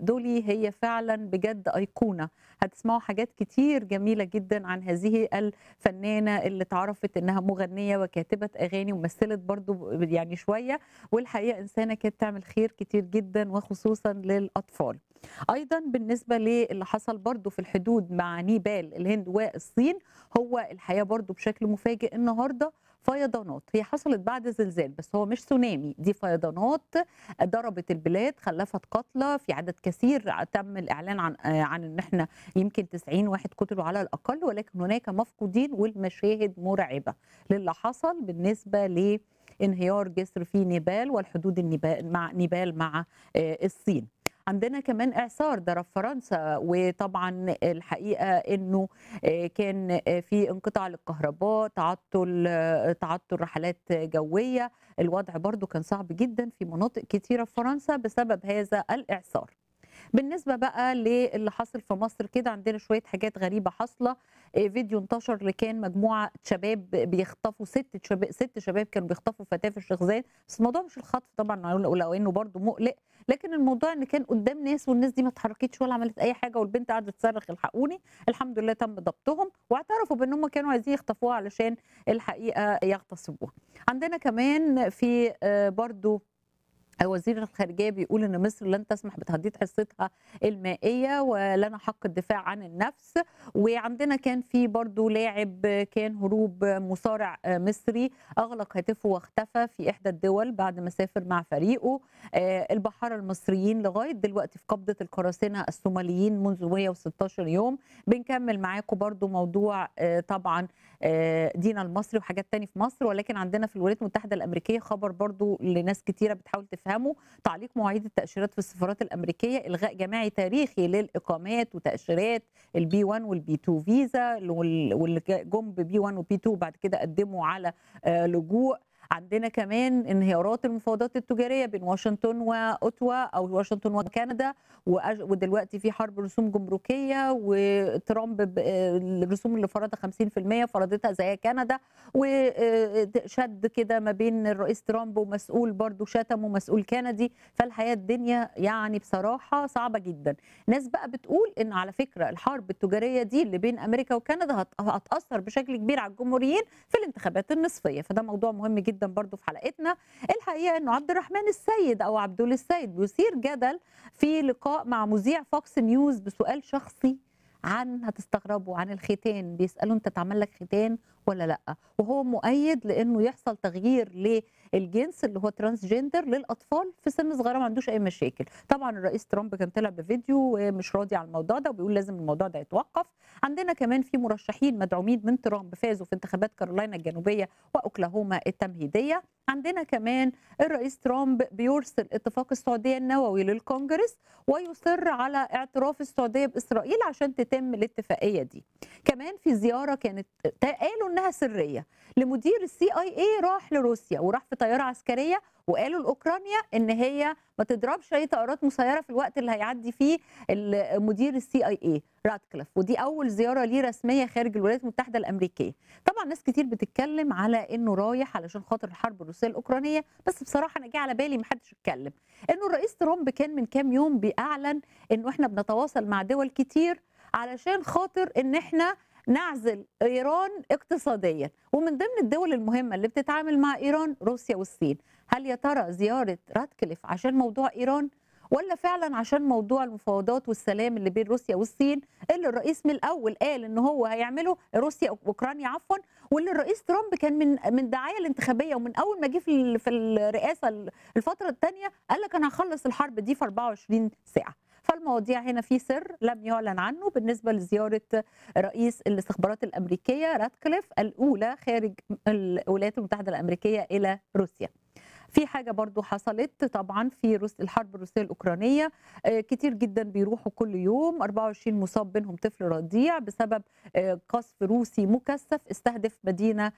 دولي هي فعلا بجد أيقونة هتسمعوا حاجات كتير جميلة جدا عن هذه الفنانة اللي اتعرفت إنها مغنية وكاتبة أغاني ومثلت برضو يعني شوية والحقيقة إنسانة كانت تعمل خير كتير جدا وخصوصا للأطفال ايضا بالنسبه للي حصل برضو في الحدود مع نيبال الهند والصين هو الحقيقه برضو بشكل مفاجئ النهارده فيضانات هي حصلت بعد زلزال بس هو مش تسونامي دي فيضانات ضربت البلاد خلفت قتلى في عدد كثير تم الاعلان عن عن ان احنا يمكن 90 واحد قتلوا على الاقل ولكن هناك مفقودين والمشاهد مرعبه للي حصل بالنسبه ل انهيار جسر في نيبال والحدود النيبال مع نيبال مع الصين عندنا كمان اعصار ضرب فرنسا وطبعا الحقيقه انه كان في انقطاع للكهرباء تعطل تعطل رحلات جويه الوضع برضو كان صعب جدا في مناطق كثيره في فرنسا بسبب هذا الاعصار بالنسبه بقى للي حصل في مصر كده عندنا شويه حاجات غريبه حاصله فيديو انتشر اللي كان مجموعه شباب بيخطفوا ست شباب ست شباب كانوا بيخطفوا فتاه في الشيخ زايد بس الموضوع مش الخطف طبعا ولو انه برضه مقلق لكن الموضوع ان كان قدام ناس والناس دي ما اتحركتش ولا عملت اي حاجه والبنت قعدت تصرخ الحقوني الحمد لله تم ضبطهم واعترفوا بان هم كانوا عايزين يخطفوها علشان الحقيقه يغتصبوها عندنا كمان في برضه وزير الخارجيه بيقول ان مصر لن تسمح بتهديد حصتها المائيه ولنا حق الدفاع عن النفس وعندنا كان في برضو لاعب كان هروب مصارع مصري اغلق هاتفه واختفى في احدى الدول بعد ما سافر مع فريقه البحاره المصريين لغايه دلوقتي في قبضه القراصنه الصوماليين منذ 116 يوم بنكمل معاكم برضو موضوع طبعا دينا المصري وحاجات تاني في مصر ولكن عندنا في الولايات المتحده الامريكيه خبر برضو لناس كتيره بتحاول تفهمه تعليق مواعيد التاشيرات في السفارات الامريكيه الغاء جماعي تاريخي للاقامات وتاشيرات البي 1 والبي 2 فيزا واللي جم بي 1 وبي 2 بعد كده قدموا على لجوء عندنا كمان انهيارات المفاوضات التجاريه بين واشنطن واوتوا او واشنطن وكندا ودلوقتي في حرب رسوم جمركيه وترامب الرسوم اللي فرضها 50% فرضتها زي كندا وشد كده ما بين الرئيس ترامب ومسؤول برضه شتمه مسؤول كندي فالحياه الدنيا يعني بصراحه صعبه جدا ناس بقى بتقول ان على فكره الحرب التجاريه دي اللي بين امريكا وكندا هتاثر بشكل كبير على الجمهوريين في الانتخابات النصفيه فده موضوع مهم جدا جدا برضو في حلقتنا الحقيقه انه عبد الرحمن السيد او عبدول السيد بيثير جدل في لقاء مع مذيع فوكس نيوز بسؤال شخصي عن هتستغربوا عن الختان بيسالوا انت اتعمل لك ختان ولا لا وهو مؤيد لانه يحصل تغيير للجنس اللي هو ترانسجندر للاطفال في سن صغيره ما عندوش اي مشاكل طبعا الرئيس ترامب كان طلع بفيديو ومش راضي على الموضوع ده وبيقول لازم الموضوع ده يتوقف عندنا كمان في مرشحين مدعومين من ترامب فازوا في انتخابات كارولاينا الجنوبيه واوكلاهوما التمهيديه عندنا كمان الرئيس ترامب بيرسل اتفاق السعوديه النووي للكونجرس ويصر على اعتراف السعوديه باسرائيل عشان تتم الاتفاقيه دي كمان في زياره كانت قالوا انها سريه لمدير السي اي اي راح لروسيا وراح في طياره عسكريه وقالوا لاوكرانيا ان هي ما تضربش اي طائرات مسيره في الوقت اللي هيعدي فيه مدير السي اي اي راتكليف ودي اول زياره ليه رسميه خارج الولايات المتحده الامريكيه طبعا ناس كتير بتتكلم على انه رايح علشان خاطر الحرب الروسيه الاوكرانيه بس بصراحه انا جه على بالي ما حدش اتكلم انه الرئيس ترامب كان من كام يوم بيعلن انه احنا بنتواصل مع دول كتير علشان خاطر ان احنا نعزل ايران اقتصاديا ومن ضمن الدول المهمه اللي بتتعامل مع ايران روسيا والصين هل يا ترى زياره راتكليف عشان موضوع ايران ولا فعلا عشان موضوع المفاوضات والسلام اللي بين روسيا والصين اللي الرئيس من الاول قال ان هو هيعمله روسيا واوكرانيا عفوا واللي الرئيس ترامب كان من من الدعايه الانتخابيه ومن اول ما جه في في الرئاسه الفتره الثانيه قال لك انا هخلص الحرب دي في 24 ساعه فالمواضيع هنا في سر لم يعلن عنه بالنسبه لزياره رئيس الاستخبارات الامريكيه راتكليف الاولى خارج الولايات المتحده الامريكيه الى روسيا في حاجة برضو حصلت طبعا في روس الحرب الروسية الأوكرانية كتير جدا بيروحوا كل يوم 24 مصاب بينهم طفل رضيع بسبب قصف روسي مكثف استهدف مدينة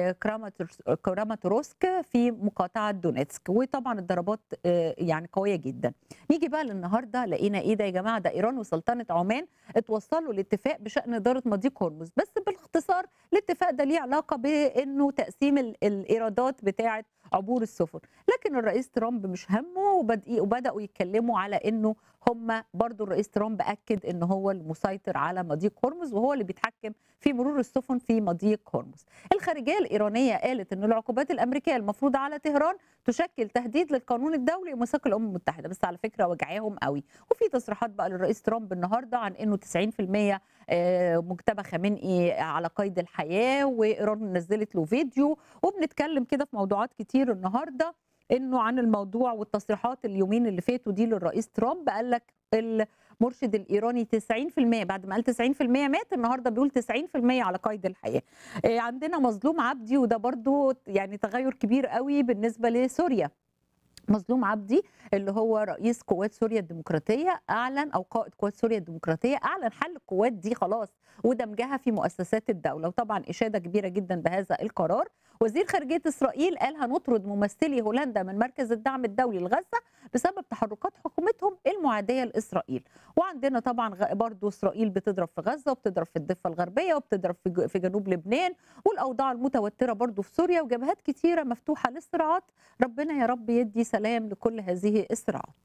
كراماتوروسك في مقاطعة دونيتسك وطبعا الضربات يعني قوية جدا نيجي بقى للنهاردة لقينا ايه ده يا جماعة ده إيران وسلطنة عمان اتوصلوا لاتفاق بشأن إدارة مضيق هرمز بس بالاختصار الاتفاق ده ليه علاقة بأنه تقسيم الإيرادات بتاعة عبور السفن لكن الرئيس ترامب مش همه وبدأوا يتكلموا على انه هم برضو الرئيس ترامب اكد ان هو المسيطر على مضيق هرمز وهو اللي بيتحكم في مرور السفن في مضيق هرمز الخارجيه الايرانيه قالت ان العقوبات الامريكيه المفروضه على طهران تشكل تهديد للقانون الدولي وميثاق الامم المتحده بس على فكره وجعاهم قوي وفي تصريحات بقى للرئيس ترامب النهارده عن انه 90% مجتبى خامنئي على قيد الحياه وايران نزلت له فيديو وبنتكلم كده في موضوعات كتير النهارده انه عن الموضوع والتصريحات اليومين اللي فاتوا دي للرئيس ترامب قال لك المرشد الايراني 90% بعد ما قال 90% مات النهارده بيقول 90% على قيد الحياه. عندنا مظلوم عبدي وده برضو يعني تغير كبير قوي بالنسبه لسوريا. مظلوم عبدي اللي هو رئيس قوات سوريا الديمقراطيه اعلن او قائد قوات سوريا الديمقراطيه اعلن حل القوات دي خلاص ودمجها في مؤسسات الدوله وطبعا اشاده كبيره جدا بهذا القرار وزير خارجيه اسرائيل قال هنطرد ممثلي هولندا من مركز الدعم الدولي لغزه بسبب تحركات حكومتهم المعاديه لاسرائيل وعندنا طبعا برضو اسرائيل بتضرب في غزه وبتضرب في الضفه الغربيه وبتضرب في جنوب لبنان والاوضاع المتوتره برضو في سوريا وجبهات كتيره مفتوحه للصراعات ربنا يا رب يدي سلام لكل هذه الصراعات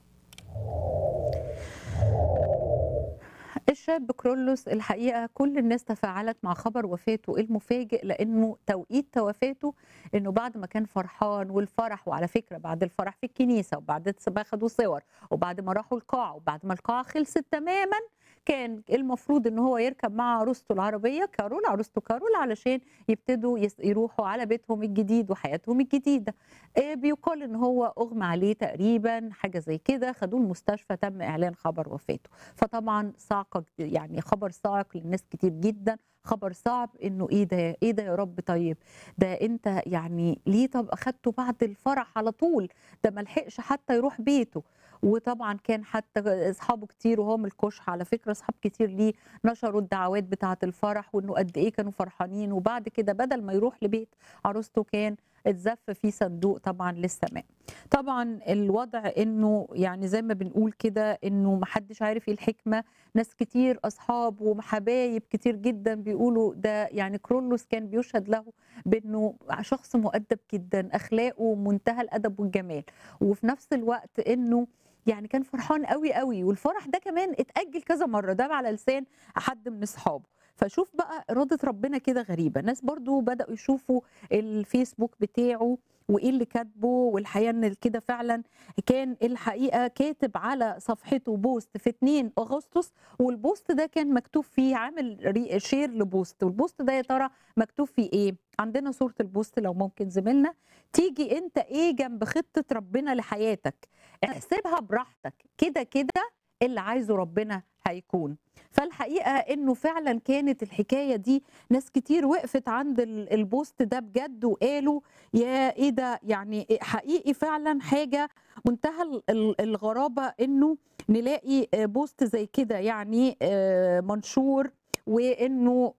الشاب كرولوس الحقيقه كل الناس تفاعلت مع خبر وفاته المفاجئ لانه توقيت وفاته انه بعد ما كان فرحان والفرح وعلى فكره بعد الفرح في الكنيسه وبعد ما خدوا صور وبعد ما راحوا القاعه وبعد ما القاعه خلصت تماما كان المفروض ان هو يركب مع عروسته العربيه كارول عروسته كارول علشان يبتدوا يروحوا على بيتهم الجديد وحياتهم الجديده بيقال ان هو اغمى عليه تقريبا حاجه زي كده خدوه المستشفى تم اعلان خبر وفاته فطبعا صعقه يعني خبر صاعق للناس كتير جدا خبر صعب انه ايه ده ايه ده يا رب طيب ده انت يعني ليه طب اخدته بعد الفرح على طول ده ما لحقش حتى يروح بيته وطبعا كان حتى اصحابه كتير وهو من الكشح على فكره اصحاب كتير ليه نشروا الدعوات بتاعه الفرح وانه قد ايه كانوا فرحانين وبعد كده بدل ما يروح لبيت عروسته كان اتزف في صندوق طبعا للسماء طبعا الوضع انه يعني زي ما بنقول كده انه محدش عارف ايه الحكمه ناس كتير اصحاب وحبايب كتير جدا بيقولوا ده يعني كرولوس كان بيشهد له بانه شخص مؤدب جدا اخلاقه منتهى الادب والجمال وفي نفس الوقت انه يعني كان فرحان قوي قوي والفرح ده كمان اتاجل كذا مره ده على لسان حد من اصحابه فشوف بقى إرادة ربنا كده غريبة ناس برضو بدأوا يشوفوا الفيسبوك بتاعه وايه اللي كاتبه والحقيقه ان كده فعلا كان الحقيقه كاتب على صفحته بوست في 2 اغسطس والبوست ده كان مكتوب فيه عامل شير لبوست والبوست ده يا ترى مكتوب فيه ايه عندنا صوره البوست لو ممكن زميلنا تيجي انت ايه جنب خطه ربنا لحياتك احسبها براحتك كده كده اللي عايزه ربنا هيكون فالحقيقه انه فعلا كانت الحكايه دي ناس كتير وقفت عند البوست ده بجد وقالوا يا ايه ده يعني حقيقي فعلا حاجه منتهى الغرابه انه نلاقي بوست زي كده يعني منشور وانه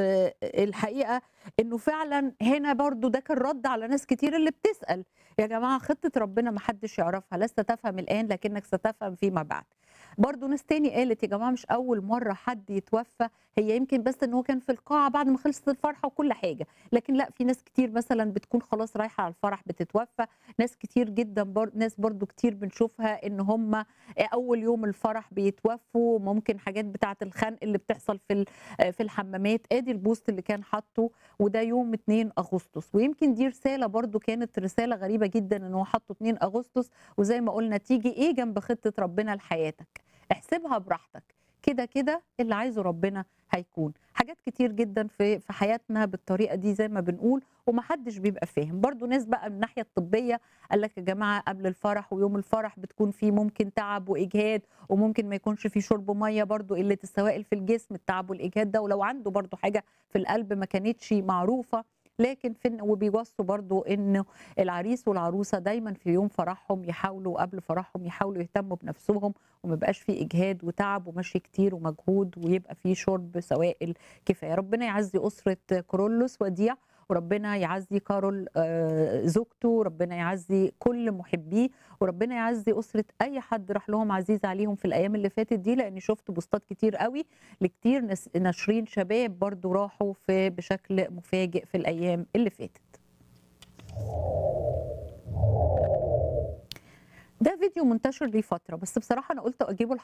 الحقيقه انه فعلا هنا برضو ده كان رد على ناس كتير اللي بتسال يا جماعه خطه ربنا ما حدش يعرفها لست تفهم الان لكنك ستفهم فيما بعد برضو ناس تاني قالت يا جماعه مش اول مره حد يتوفى هي يمكن بس ان هو كان في القاعه بعد ما خلصت الفرحه وكل حاجه لكن لا في ناس كتير مثلا بتكون خلاص رايحه على الفرح بتتوفى ناس كتير جدا بر... ناس برضو كتير بنشوفها ان هم اول يوم الفرح بيتوفوا ممكن حاجات بتاعه الخنق اللي بتحصل في في الحمامات ادي البوست اللي كان حاطه وده يوم 2 اغسطس ويمكن دي رساله برضو كانت رساله غريبه جدا ان هو حاطه 2 اغسطس وزي ما قلنا تيجي ايه جنب خطه ربنا لحياتك احسبها براحتك كده كده اللي عايزه ربنا هيكون حاجات كتير جدا في في حياتنا بالطريقه دي زي ما بنقول ومحدش بيبقى فاهم برضو ناس بقى من الناحيه الطبيه قال لك يا جماعه قبل الفرح ويوم الفرح بتكون في ممكن تعب واجهاد وممكن ما يكونش في شرب ميه برضو قله السوائل في الجسم التعب والاجهاد ده ولو عنده برضو حاجه في القلب ما كانتش معروفه لكن في وبيوصوا برضو انه العريس والعروسه دايما في يوم فرحهم يحاولوا قبل فرحهم يحاولوا يهتموا بنفسهم وما يبقاش في اجهاد وتعب ومشي كتير ومجهود ويبقى في شرب سوائل كفايه ربنا يعزي اسره كورولوس وديع وربنا يعزي كارول زوجته ربنا يعزي كل محبيه وربنا يعزي اسره اي حد راح لهم عزيز عليهم في الايام اللي فاتت دي لاني شفت بوستات كتير قوي لكتير ناشرين شباب برضو راحوا في بشكل مفاجئ في الايام اللي فاتت ده فيديو منتشر ليه فترة بس بصراحة أنا قلت أجيبه